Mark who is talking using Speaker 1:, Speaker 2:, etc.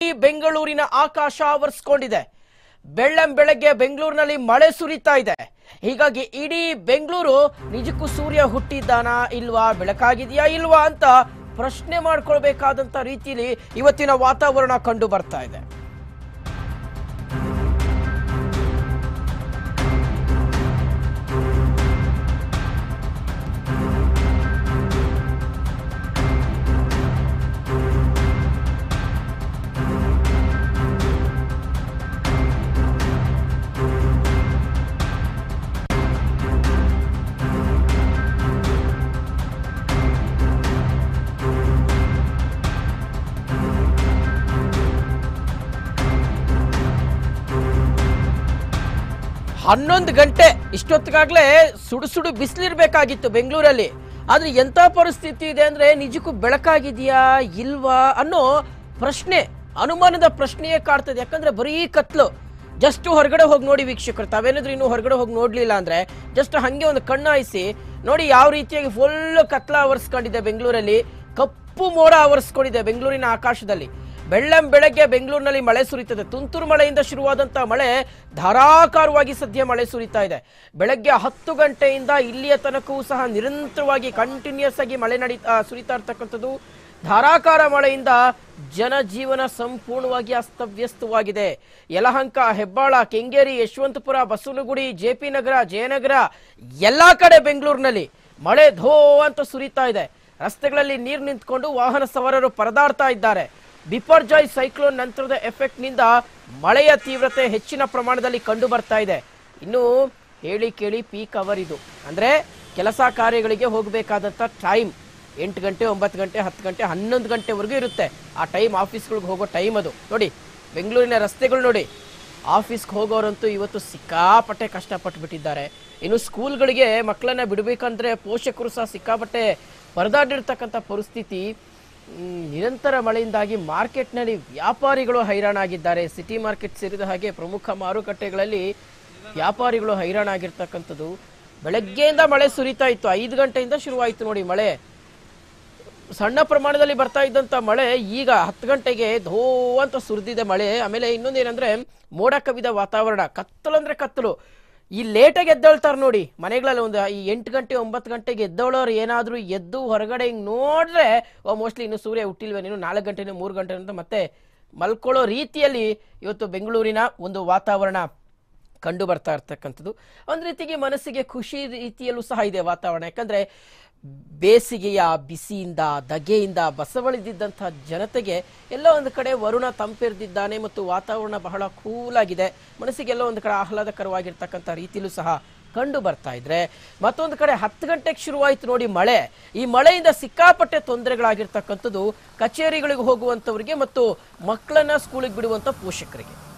Speaker 1: ಈ ಬೆಂಗಳೂರಿನ ಆಕಾಶ ಆವರಿಸ್ಕೊಂಡಿದೆ ಬೆಳ್ಳಂ ಬೆಳಗ್ಗೆ ಬೆಂಗಳೂರಿನಲ್ಲಿ ಮಳೆ ಸುರಿತಾ ಇದೆ ಹೀಗಾಗಿ ಇಡೀ ಬೆಂಗಳೂರು ನಿಜಕ್ಕೂ ಸೂರ್ಯ ಹುಟ್ಟಿದ್ದಾನಾ ಇಲ್ವಾ ಬೆಳಕಾಗಿದೆಯಾ ಇಲ್ವಾ ಅಂತ ಪ್ರಶ್ನೆ ಮಾಡ್ಕೊಳ್ಬೇಕಾದಂತ ರೀತಿಯಲ್ಲಿ ಇವತ್ತಿನ ವಾತಾವರಣ ಕಂಡು ಬರ್ತಾ ಇದೆ ಹನ್ನೊಂದು ಗಂಟೆ ಇಷ್ಟೊತ್ತಿಗಾಗ್ಲೇ ಸುಡು ಸುಡು ಬಿಸಿಲಿರ್ಬೇಕಾಗಿತ್ತು ಬೆಂಗಳೂರಲ್ಲಿ ಆದ್ರೆ ಎಂತ ಪರಿಸ್ಥಿತಿ ಇದೆ ಅಂದ್ರೆ ನಿಜಕ್ಕೂ ಬೆಳಕಾಗಿದೆಯಾ ಇಲ್ವಾ ಅನ್ನೋ ಪ್ರಶ್ನೆ ಅನುಮಾನದ ಪ್ರಶ್ನೆಯೇ ಕಾಡ್ತದೆ ಯಾಕಂದ್ರೆ ಬರೀ ಕತ್ಲು ಜಸ್ಟ್ ಹೊರಗಡೆ ಹೋಗಿ ನೋಡಿ ವೀಕ್ಷಕರು ತಾವೇನಾದ್ರೂ ಇನ್ನು ಹೊರಗಡೆ ಹೋಗಿ ನೋಡ್ಲಿಲ್ಲ ಅಂದ್ರೆ ಜಸ್ಟ್ ಹಂಗೆ ಒಂದು ಕಣ್ಣಾಯಿಸಿ ನೋಡಿ ಯಾವ ರೀತಿಯಾಗಿ ಫುಲ್ ಕತ್ಲ ಆವರಿಸ್ಕೊಂಡಿದೆ ಬೆಂಗಳೂರಲ್ಲಿ ಕಪ್ಪು ಮೋಡ ಆವರಿಸ್ಕೊಂಡಿದೆ ಬೆಂಗಳೂರಿನ ಆಕಾಶದಲ್ಲಿ ಬೆಳ್ಳಂ ಬೆಳಗ್ಗೆ ಬೆಂಗಳೂರಿನಲ್ಲಿ ಮಳೆ ಸುರಿತದೆ ತುಂತುರು ಮಳೆಯಿಂದ ಶುರುವಾದಂತಹ ಮಳೆ ಧಾರಾಕಾರವಾಗಿ ಸದ್ಯ ಮಳೆ ಸುರಿತಾ ಇದೆ ಬೆಳಗ್ಗೆ ಹತ್ತು ಗಂಟೆಯಿಂದ ಇಲ್ಲಿಯ ತನಕವೂ ಸಹ ನಿರಂತರವಾಗಿ ಕಂಟಿನ್ಯೂಸ್ ಆಗಿ ಮಳೆ ನಡಿ ಆ, ಸುರಿತಾ ಇರ್ತಕ್ಕಂಥದ್ದು ಧಾರಾಕಾರ ಮಳೆಯಿಂದ ಜನಜೀವನ ಸಂಪೂರ್ಣವಾಗಿ ಅಸ್ತವ್ಯಸ್ತವಾಗಿದೆ ಯಲಹಂಕ ಹೆಬ್ಬಾಳ ಕೆಂಗೇರಿ ಯಶವಂತಪುರ ಬಸವನಗುಡಿ ಜೆ ಪಿ ನಗರ ಜಯನಗರ ಎಲ್ಲಾ ಕಡೆ ಬೆಂಗಳೂರಿನಲ್ಲಿ ಮಳೆ ಧೋ ಅಂತ ಸುರಿತಾ ಇದೆ ರಸ್ತೆಗಳಲ್ಲಿ ನೀರು ನಿಂತ್ಕೊಂಡು ವಾಹನ ಸವಾರರು ಪರದಾಡ್ತಾ ಇದ್ದಾರೆ ಬಿಪರ್ಜಾಯ್ ಸೈಕ್ಲೋನ್ ನಂತರದ ಎಫೆಕ್ಟ್ ನಿಂದ ಮಳೆಯ ತೀವ್ರತೆ ಹೆಚ್ಚಿನ ಪ್ರಮಾಣದಲ್ಲಿ ಕಂಡು ಬರ್ತಾ ಇದೆ ಇನ್ನು ಹೇಳಿ ಕೇಳಿ ಪೀಕ್ ಅವರ್ ಇದು ಅಂದ್ರೆ ಕೆಲಸ ಕಾರ್ಯಗಳಿಗೆ ಹೋಗಬೇಕಾದಂತ ಟೈಮ್ ಎಂಟು ಗಂಟೆ ಒಂಬತ್ತು ಗಂಟೆ ಹತ್ತು ಗಂಟೆ ಹನ್ನೊಂದು ಗಂಟೆವರೆಗೂ ಇರುತ್ತೆ ಆ ಟೈಮ್ ಆಫೀಸ್ಗಳಿಗೆ ಹೋಗೋ ಟೈಮ್ ಅದು ನೋಡಿ ಬೆಂಗಳೂರಿನ ರಸ್ತೆಗಳು ನೋಡಿ ಆಫೀಸ್ಗೆ ಹೋಗೋರಂತೂ ಇವತ್ತು ಸಿಕ್ಕಾಪಟ್ಟೆ ಕಷ್ಟಪಟ್ಟು ಬಿಟ್ಟಿದ್ದಾರೆ ಇನ್ನು ಸ್ಕೂಲ್ಗಳಿಗೆ ಮಕ್ಕಳನ್ನ ಬಿಡಬೇಕಂದ್ರೆ ಪೋಷಕರು ಸಹ ಸಿಕ್ಕಾಪಟ್ಟೆ ಪರದಾಡಿರ್ತಕ್ಕಂಥ ಪರಿಸ್ಥಿತಿ ಮ್, ನಿರಂತರ ಮಳೆಯಿಂದಾಗಿ ಮಾರ್ಕೆಟ್ನಲ್ಲಿ ವ್ಯಾಪಾರಿಗಳು ಹೈರಾಣಾಗಿದ್ದಾರೆ ಸಿಟಿ ಮಾರ್ಕೆಟ್ ಸೇರಿದ ಹಾಗೆ ಪ್ರಮುಖ ಮಾರುಕಟ್ಟೆಗಳಲ್ಲಿ ವ್ಯಾಪಾರಿಗಳು ಹೈರಾಣಾಗಿರ್ತಕ್ಕಂಥದ್ದು ಬೆಳಗ್ಗೆಯಿಂದ ಮಳೆ ಸುರಿತಾ ಇತ್ತು ಐದು ಗಂಟೆಯಿಂದ ಶುರುವಾಯಿತು ನೋಡಿ ಮಳೆ ಸಣ್ಣ ಪ್ರಮಾಣದಲ್ಲಿ ಬರ್ತಾ ಇದ್ದಂತ ಮಳೆ ಈಗ ಹತ್ತು ಗಂಟೆಗೆ ಧೋ ಅಂತ ಸುರಿದಿದೆ ಮಳೆ ಆಮೇಲೆ ಇನ್ನೊಂದೇನಂದ್ರೆ ಮೋಡ ಕವಿದ ವಾತಾವರಣ ಕತ್ತಲು ಅಂದ್ರೆ ಕತ್ತಲು ಈ ಲೇಟಾಗಿ ಎದ್ದೇಳ್ತಾರೆ ನೋಡಿ ಮನೆಗಳಲ್ಲಿ ಒಂದು ಈ ಎಂಟು ಗಂಟೆ ಒಂಬತ್ತು ಗಂಟೆಗೆ ಎದ್ದೋಳೋರು ಏನಾದ್ರೂ ಎದ್ದು ಹೊರಗಡೆ ಹಿಂಗ್ ನೋಡ್ರೆ ಓ ಮೋಸ್ಟ್ಲಿ ಇನ್ನು ಸೂರ್ಯ ಹುಟ್ಟಿಲ್ವೇನೇನು ನಾಲ್ಕು ಗಂಟೆ ಮೂರು ಗಂಟೆ ಅಂತ ಮತ್ತೆ ಮಲ್ಕೊಳ್ಳೋ ರೀತಿಯಲ್ಲಿ ಇವತ್ತು ಬೆಂಗಳೂರಿನ ಒಂದು ವಾತಾವರಣ ಕಂಡು ಬರ್ತಾ ಇರ್ತಕ್ಕಂಥದ್ದು ಒಂದು ರೀತಿಗೆ ಮನಸ್ಸಿಗೆ ಖುಷಿ ರೀತಿಯಲ್ಲೂ ಸಹ ಇದೆ ವಾತಾವರಣ ಯಾಕಂದ್ರೆ ಬೇಸಿಗೆಯ ಬಿಸಿಯಿಂದ ದಗೆಯಿಂದ ಬಸವಳಿದಿದ್ದಂತಹ ಜನತೆಗೆ ಎಲ್ಲೋ ಒಂದು ಕಡೆ ವರುಣ ತಂಪೆರೆದಿದ್ದಾನೆ ಮತ್ತು ವಾತಾವರಣ ಬಹಳ ಕೂಲ್ ಆಗಿದೆ ಮನಸ್ಸಿಗೆ ಎಲ್ಲೋ ಒಂದು ಕಡೆ ಆಹ್ಲಾದಕರವಾಗಿರ್ತಕ್ಕಂಥ ರೀತಿಯಲ್ಲೂ ಸಹ ಕಂಡು ಬರ್ತಾ ಇದ್ರೆ ಮತ್ತೊಂದು ಕಡೆ ಹತ್ತು ಗಂಟೆಗೆ ಶುರುವಾಯಿತು ನೋಡಿ ಮಳೆ ಈ ಮಳೆಯಿಂದ ಸಿಕ್ಕಾಪಟ್ಟೆ ತೊಂದರೆಗಳಾಗಿರ್ತಕ್ಕಂಥದ್ದು ಕಚೇರಿಗಳಿಗೆ ಹೋಗುವಂಥವ್ರಿಗೆ ಮತ್ತು ಮಕ್ಕಳನ್ನ ಸ್ಕೂಲಿಗೆ ಬಿಡುವಂಥ ಪೋಷಕರಿಗೆ